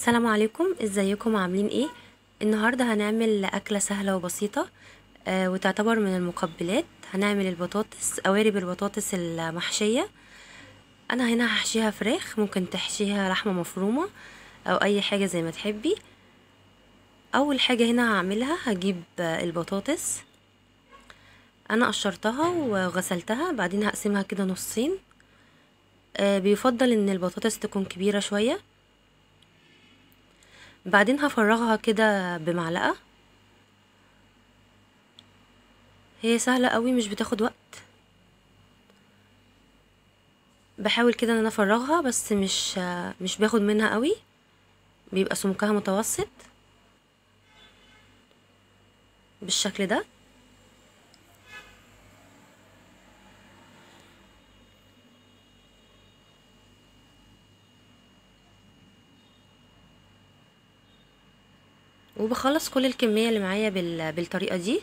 السلام عليكم ازيكم عاملين ايه النهارده هنعمل اكله سهله وبسيطه آه وتعتبر من المقبلات هنعمل البطاطس قوارب البطاطس المحشيه انا هنا هحشيها فراخ ممكن تحشيها لحمه مفرومه او اي حاجه زي ما تحبي اول حاجه هنا هعملها هجيب البطاطس انا قشرتها وغسلتها بعدين هقسمها كده نصين آه بيفضل ان البطاطس تكون كبيره شويه بعدين هفرغها كده بمعلقة هي سهلة قوي مش بتاخد وقت بحاول كده ان انا افرغها بس مش مش باخد منها قوي بيبقى سمكها متوسط بالشكل ده وبخلص كل الكمية اللي معايا بال... بالطريقة دي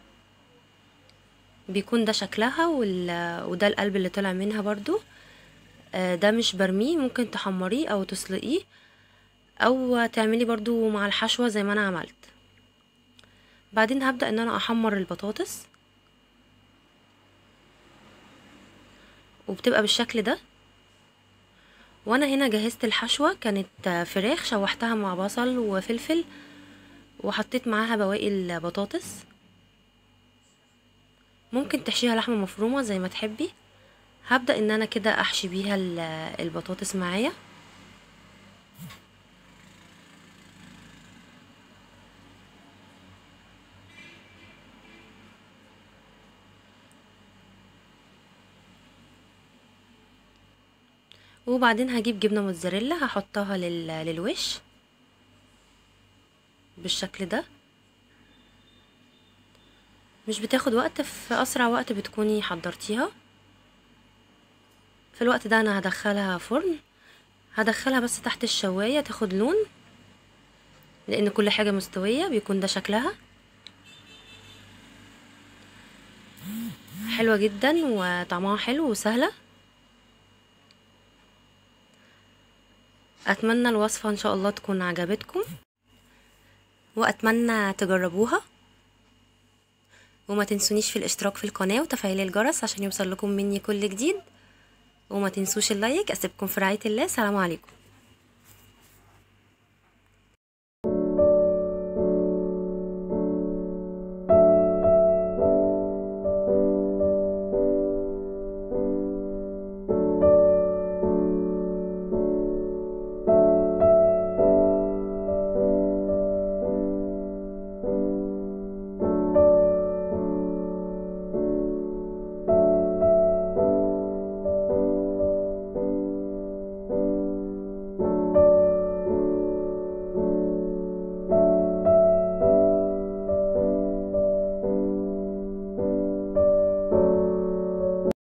بيكون ده شكلها وال... وده القلب اللي طلع منها برضو آه ده مش برميه ممكن تحمريه او تسلقيه او تعملي برضو مع الحشوة زي ما انا عملت بعدين هبدأ ان انا احمر البطاطس وبتبقى بالشكل ده وانا هنا جهزت الحشوة كانت فراخ شوحتها مع بصل وفلفل وحطيت معاها بواقي البطاطس ممكن تحشيها لحمه مفرومه زي ما تحبي هبدا ان انا كده احشي بيها البطاطس معايا وبعدين هجيب جبنه موتزاريلا هحطها لل... للوش بالشكل ده مش بتاخد وقت في اسرع وقت بتكوني حضرتيها في الوقت ده انا هدخلها فرن هدخلها بس تحت الشواية تاخد لون لان كل حاجة مستوية بيكون ده شكلها حلوة جدا وطعمها حلو وسهلة اتمنى الوصفة ان شاء الله تكون عجبتكم واتمنى تجربوها وما تنسونيش في الاشتراك في القناة وتفعيل الجرس عشان يوصل لكم مني كل جديد وما تنسوش اللايك اسيبكم في رعاية الله سلام عليكم